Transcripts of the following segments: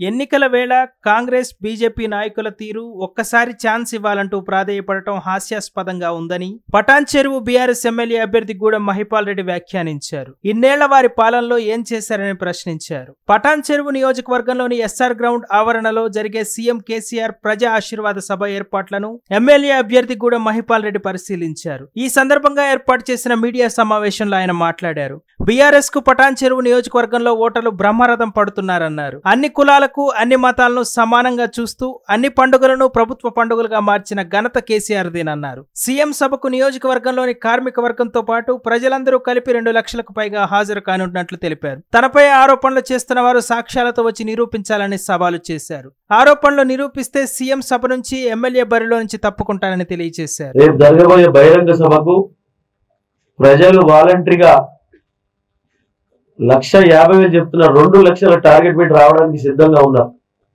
ఎన్నికల వేళ కాంగ్రెస్ బీజేపీ నాయకుల తీరు ఒక్కసారి ఛాన్స్ ఇవ్వాలంటూ ప్రాధేయపడటం హాస్యాస్పదంగా ఉందని పటాన్ చెరువు బీఆర్ఎస్ ఎమ్మెల్యే అభ్యర్థి గూడెం మహిపాల్ రెడ్డి వ్యాఖ్యానించారు ఇన్నేళ్ల వారి పాలనలో ఏం చేశారని ప్రశ్నించారు పటాన్ చెరువు నియోజకవర్గంలోని ఎస్ఆర్ గ్రౌండ్ ఆవరణలో జరిగే సీఎం కేసీఆర్ ప్రజా ఆశీర్వాద సభ ఏర్పాట్లను ఎమ్మెల్యే అభ్యర్థి గూడెం మహిపాల్ రెడ్డి పరిశీలించారు ఈ సందర్భంగా ఏర్పాటు చేసిన మీడియా సమావేశంలో ఆయన మాట్లాడారు బీఆర్ఎస్ కు పటాన్ చెరువు నియోజకవర్గంలో ఓటర్లు బ్రహ్మరథం పడుతున్నారన్నారు అన్ని కులాలకు అన్ని మతాలను సమానంగా చూస్తూ అన్ని పండుగలను ప్రభుత్వ పండుగలుగా మార్చిన ఘనత కేసీఆర్దేనన్నారు సీఎం సభకు నియోజకవర్గంలోని కార్మిక వర్గంతో పాటు ప్రజలందరూ కలిపి రెండు లక్షలకు పైగా హాజరు కానున్నట్లు తెలిపారు తనపై ఆరోపణలు చేస్తున్న వారు సాక్ష్యాలతో వచ్చి నిరూపించాలని సవాలు చేశారు ఆరోపణలు నిరూపిస్తే సీఎం సభ నుంచి ఎమ్మెల్యే బరిలో నుంచి తప్పుకుంటానని తెలియజేశారు రేపు జరగబోయే బహిరంగ సభకు ప్రజలు వాలంటరీగా లక్ష యాభై వేలు చెప్తున్న రెండు లక్షల టార్గెట్ పెట్టి రావడానికి సిద్ధంగా ఉన్నారు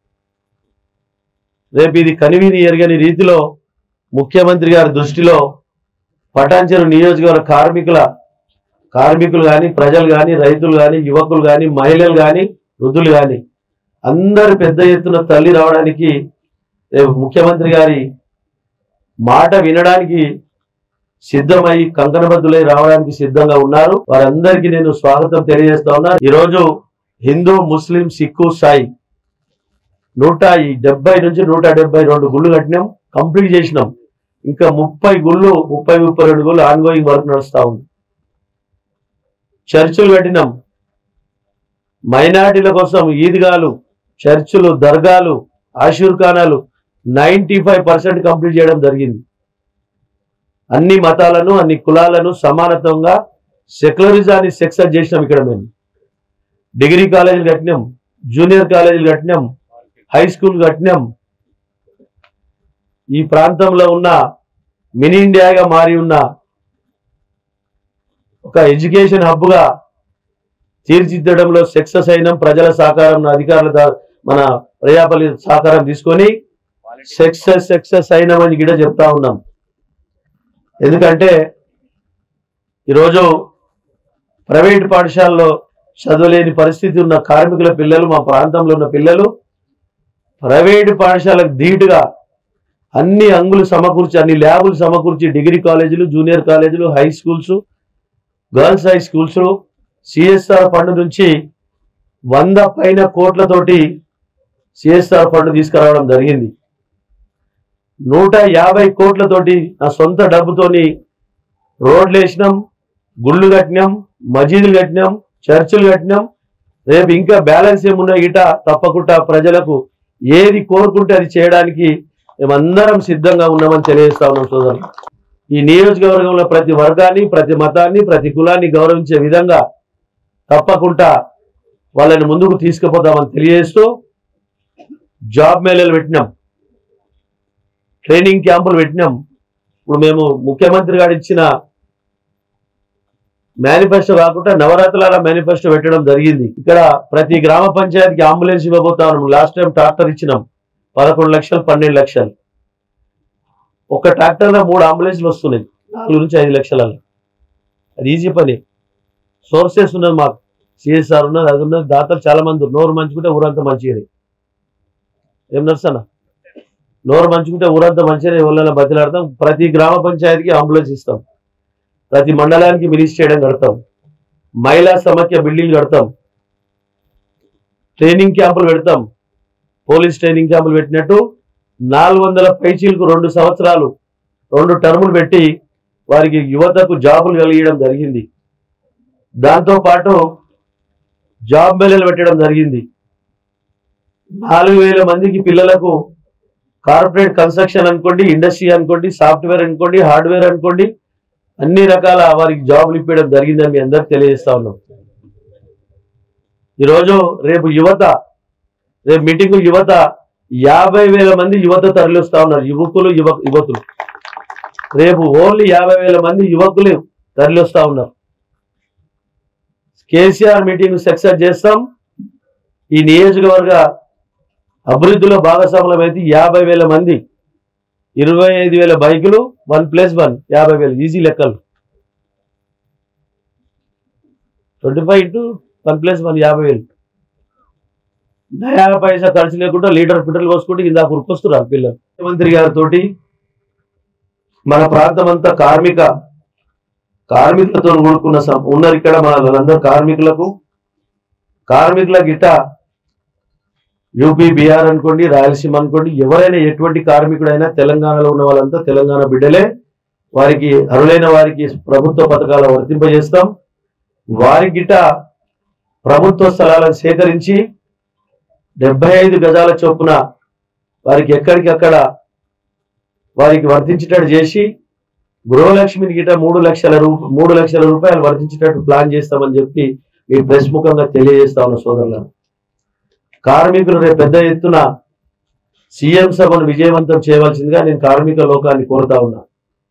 రేపు ఇది కనివిని ఎరగని రీతిలో ముఖ్యమంత్రి గారి దృష్టిలో పటాన్చెరు నియోజకవర్గ కార్మికుల కార్మికులు కానీ ప్రజలు కానీ రైతులు కానీ యువకులు కానీ మహిళలు కానీ వృద్ధులు కానీ అందరు పెద్ద ఎత్తున తల్లి రావడానికి రేపు ముఖ్యమంత్రి గారి మాట వినడానికి సిద్ధమై కంకణబద్దులై రావడానికి సిద్ధంగా ఉన్నారు వారందరికీ నేను స్వాగతం తెలియజేస్తా ఉన్నా ఈరోజు హిందూ ముస్లిం సిక్కు సాయి నూట ఈ డెబ్బై నుంచి నూట డెబ్బై రెండు గుళ్ళు కట్టినాం కంప్లీట్ చేసినాం ఇంకా ముప్పై గుళ్ళు ముప్పై ముప్పై రెండు గుళ్ళు ఆన్గోయింగ్ వర్క్ నడుస్తా ఉంది చర్చిలు కట్టినాం మైనారిటీల కోసం ఈద్గాలు చర్చిలు దర్గాలు ఆశీర్ఖానాలు నైంటీ ఫైవ్ పర్సెంట్ కంప్లీట్ చేయడం జరిగింది అన్ని మతాలను అన్ని కులాలను సమానత్వంగా సెక్యులరిజాన్ని సక్సెస్ చేసినాం ఇక్కడ మేము డిగ్రీ కాలేజీలు కట్టినాం జూనియర్ కాలేజీలు కట్టినాం హై స్కూల్ కట్టినాం ఈ ప్రాంతంలో ఉన్న మినీ ఇండియాగా మారి ఉన్న ఒక ఎడ్యుకేషన్ హబ్గా తీర్చిదిద్దడంలో సక్సెస్ అయినాం ప్రజల సహకారం అధికారుల దా- మన ప్రజాపల్లి సహకారం తీసుకొని సక్సెస్ సక్సెస్ అయినామని కూడా చెప్తా ఉన్నాం ఎందుకంటే ఈరోజు ప్రైవేట్ పాఠశాలలో చదవలేని పరిస్థితి ఉన్న కార్మికుల పిల్లలు మా ప్రాంతంలో ఉన్న పిల్లలు ప్రైవేటు పాఠశాలకు ధీటుగా అన్ని అంగులు సమకూర్చి అన్ని ల్యాబులు సమకూర్చి డిగ్రీ కాలేజీలు జూనియర్ కాలేజీలు high schools girls high schools CSR fund నుంచి వంద పైన కోట్లతోటి సిఎస్ఆర్ ఫండ్ తీసుకురావడం జరిగింది నూట యాభై కోట్లతోటి నా సొంత డబ్బుతోని రోడ్లు వేసినాం గుళ్ళు కట్టినాం మసీదులు కట్టినాం చర్చిలు కట్టినాం రేపు ఇంకా బ్యాలెన్స్ ఏమున్నా ఇట తప్పకుండా ప్రజలకు ఏది కోరుకుంటే అది చేయడానికి మేమందరం సిద్ధంగా ఉన్నామని తెలియజేస్తా ఉన్నాం సోదరులు ఈ నియోజకవర్గంలో ప్రతి వర్గాన్ని ప్రతి మతాన్ని ప్రతి కులాన్ని గౌరవించే విధంగా తప్పకుండా వాళ్ళని ముందుకు తీసుకుపోతామని తెలియజేస్తూ జాబ్ మేళలు పెట్టినాం ట్రైనింగ్ క్యాంపులు పెట్టినాం ఇప్పుడు మేము ముఖ్యమంత్రి గారు ఇచ్చిన మేనిఫెస్టో కాకుండా నవరాత్రుల మేనిఫెస్టో పెట్టడం జరిగింది ఇక్కడ ప్రతి గ్రామ పంచాయతీకి అంబులెన్స్ ఇవ్వబోతా ఉన్నాం లాస్ట్ టైం ట్రాక్టర్ ఇచ్చినాం పదకొండు లక్షలు పన్నెండు లక్షలు ఒక ట్రాక్టర్లో మూడు అంబులెన్స్లు వస్తున్నాయి నాలుగు నుంచి ఐదు లక్షలలో అది ఈజీ పని సోర్సెస్ ఉన్నది మాకు సిఎస్ఆర్ ఉన్నది అది ఉన్నది దాతలు చాలా మంది ఉన్నారు. నోరు మంచుకుంటే ఊరంతా మంచిగా ఏం నడుస్తానా నోరు మంచుకుంటే ఊరంతా మంచిగా ఊళ్ళలో బతిలాడతాం ప్రతి గ్రామ పంచాయతీకి అంబులెన్స్ ఇస్తాం ప్రతి మండలానికి మినిస్ చేయడం కడతాం మహిళా సమాఖ్య బిల్డింగ్ కడతాం ట్రైనింగ్ క్యాంపులు పెడతాం పోలీస్ ట్రైనింగ్ క్యాంపులు పెట్టినట్టు నాలుగు వందల పైచీలకు రెండు సంవత్సరాలు రెండు టర్ములు పెట్టి వారికి యువతకు జాబులు కలిగడం జరిగింది దాంతో పాటు జాబ్ మేళలు పెట్టడం జరిగింది నాలుగు వేల మందికి పిల్లలకు కార్పొరేట్ కన్స్ట్రక్షన్ అనుకోండి ఇండస్ట్రీ అనుకోండి సాఫ్ట్వేర్ అనుకోండి హార్డ్వేర్ అనుకోండి అన్ని రకాల వారికి జాబులు ఇప్పించడం జరిగిందని మీ అందరికి తెలియజేస్తా ఉన్నాం ఈరోజు రేపు యువత రేపు మీటింగ్ యువత యాభై వేల మంది యువత తరలిస్తా ఉన్నారు యువకులు యువ యువతులు రేపు ఓన్లీ యాభై వేల మంది యువకులు తరలిస్తా ఉన్నారు కేసీఆర్ మీటింగ్ సక్సెస్ చేస్తాం ఈ నియోజకవర్గ అభివృద్ధిలో భాగస్వాములం అయితే యాభై వేల మంది ఇరవై ఐదు వేల బైకులు వన్ ప్లస్ వన్ యాభై వేలు ఈజీ లెక్కలు twenty five into one plus one యాభై వేలు నయా పైసా ఖర్చు లేకుండా లీటర్ పెట్రోల్ పోసుకుంటే ఇందాక ఉరికొస్తున్నారు పిల్లలు ముఖ్యమంత్రి గారితో మన ప్రాంతం అంతా కార్మిక కార్మికులతో కూడుకున్న సం- ఉన్నారు ఇక్కడ మన వాళ్ళందరూ కార్మికులకు కార్మికుల గిట్ట యూపీ బీహార్ అనుకోండి రాయలసీమ అనుకోండి ఎవరైనా ఎటువంటి కార్మికుడైనా తెలంగాణలో ఉన్న వాళ్ళంతా తెలంగాణ బిడ్డలే వారికి అరులైన వారికి ప్రభుత్వ పథకాలు వర్తింపజేస్తాం వారి గిట్ట ప్రభుత్వ స్థలాలను సేకరించి డెబ్బై ఐదు గజాల చొప్పున వారికి ఎక్కడికక్కడ వారికి వర్తించేటట్టు చేసి గృహలక్ష్మిని గిట్ట మూడు లక్షల రూ మూడు లక్షల రూపాయలు వర్తించేటట్టు ప్లాన్ చేస్తామని చెప్పి మీ ప్రెస్ ముఖంగా తెలియజేస్తా ఉన్న సోదరులను కార్మికులు రేపు పెద్ద ఎత్తున సీఎం సభను విజయవంతం చేయవలసిందిగా నేను కార్మిక లోకాన్ని కోరుతా ఉన్నా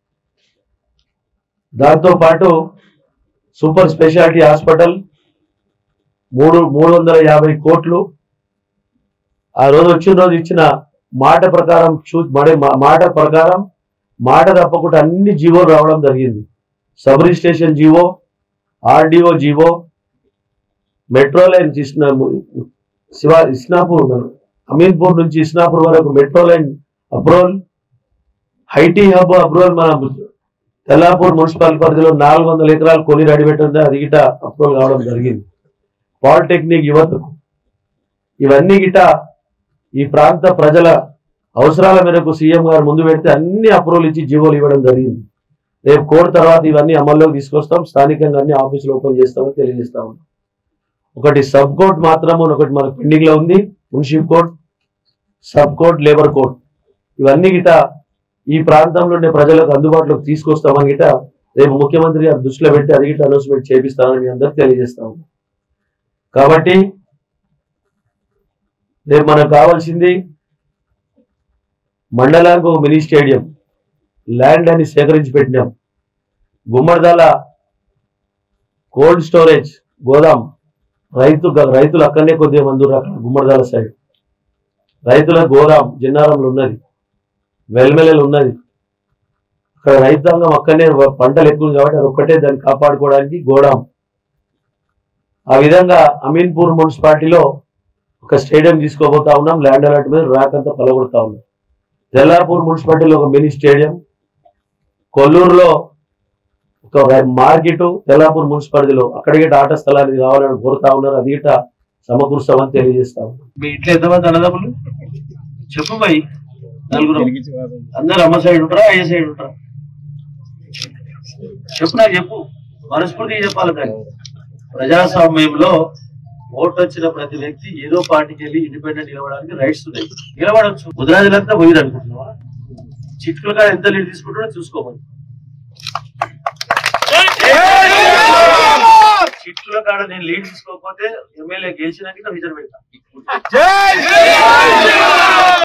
దాంతో పాటు సూపర్ స్పెషాలిటీ హాస్పిటల్ మూడు మూడు వందల యాభై కోట్లు ఆ రోజు వచ్చిన రోజు ఇచ్చిన మాట ప్రకారం చూ మడే మా- మాట ప్రకారం మాట తప్పకుండా అన్ని జీవోలు రావడం జరిగింది sub registration GO RDO GO metro line ఇస్నా శివ ఇస్నాపూర్ మన అమీన్పూర్ నుంచి ఇస్నాపూర్ వరకు metro line approval IT hub approval మన తెల్లాపూర్ మున్సిపల్ పరిధిలో నాలుగు వందల ఎకరాలు కొని రెడీ పెట్టింది అది గిట అప్రూవల్ కావడం జరిగింది పాలిటెక్నిక్ యువతకు ఇవన్నీ గిట ఈ ప్రాంత ప్రజల అవసరాల మేరకు సీఎం గారు ముందు పెడితే అన్ని అప్రూవల్ ఇచ్చి జీవోలు ఇవ్వడం జరిగింది రేపు కోడ్ తర్వాత ఇవన్నీ అమల్లోకి తీసుకొస్తాం స్థానికంగా అన్ని ఆఫీసులు ఓపెన్ చేస్తామని తెలియజేస్తా ఉన్నాం ఒకటి సబ్ కోర్ట్ మాత్రము ఒకటి మనకు పెండింగ్ లో ఉంది municipal court sub court labour court ఇవన్నీ గిట ఈ ప్రాంతంలో ఉండే ప్రజలకు అందుబాటులోకి తీసుకొస్తామని గిట రేపు ముఖ్యమంత్రి గారు దృష్టిలో పెట్టి అది గిట్ట అనౌన్స్మెంట్ చేపిస్తామని మీ అందరికి తెలియజేస్తాము కాబట్టి రేపు మనకు కావాల్సింది మండలానికి ఒక మినీ స్టేడియం ల్యాండ్ అని సేకరించి పెట్టినాం గుమ్మడిదాల కోల్డ్ స్టోరేజ్ గోదాం రైతు రైతులు అక్కడనే కొద్దిగా మంది ఉన్నారు అక్కడ గుమ్మడిదాల సైడ్ రైతుల గోదాం జిన్నారంలో ఉన్నది వెల్మెలలో ఉన్నది అక్కడ రైతాంగం అక్కడనే వ- పంటలు ఎక్కువ కాబట్టి అది ఒక్కటే దాన్ని కాపాడుకోవడానికి గోడాం ఆ విధంగా అమీన్పూర్ మున్సిపాలిటీలో ఒక స్టేడియం తీసుకోబోతా ఉన్నాం ల్యాండ్ అలాట్ మీద ర్యాక్ అంతా పలగొడతా ఉన్నాం తెల్లాపూర్ మున్సిపాలిటీలో ఒక మినీ స్టేడియం కొల్లూరులో ఒక మార్కెట్ తెల్లాపూర్ మున్సిపాలిటీలో అక్కడ గిట్ట ఆట స్థలానికి కావాలని కోరుతా ఉన్నారు అది గిట్ట సమకూరుస్తామని తెలియజేస్తా ఉన్నాం మీ ఇంట్లో ఎంతమంది అన్నదమ్ములు చెప్పు భయ్ నలుగురు అందరు అమ్మ సైడ్ ఉంటారా అయ్య సైడ్ ఉంటారా చెప్పు నాకు చెప్పు మనస్ఫూర్తిగా చెప్పాలి దాన్ని ప్రజాస్వామ్యంలో ఓటు వచ్చిన ప్రతి వ్యక్తి ఏదో పార్టీకి వెళ్ళి ఇండిపెండెంట్ నిలవడానికి రైట్స్ ఉన్నాయి నిలబడచ్చు ముద్రాజులంతా పోయిరు అనుకుంటున్నావా చిట్కుల కాడ ఎంత లీడ్ తీసుకుంటాడో చూసుకోమని చిట్కుల కాడ నేను లీడ్ తీసుకోకపోతే ఎమ్మెల్యే గెలిచినాక రిజర్వ్ పెడతా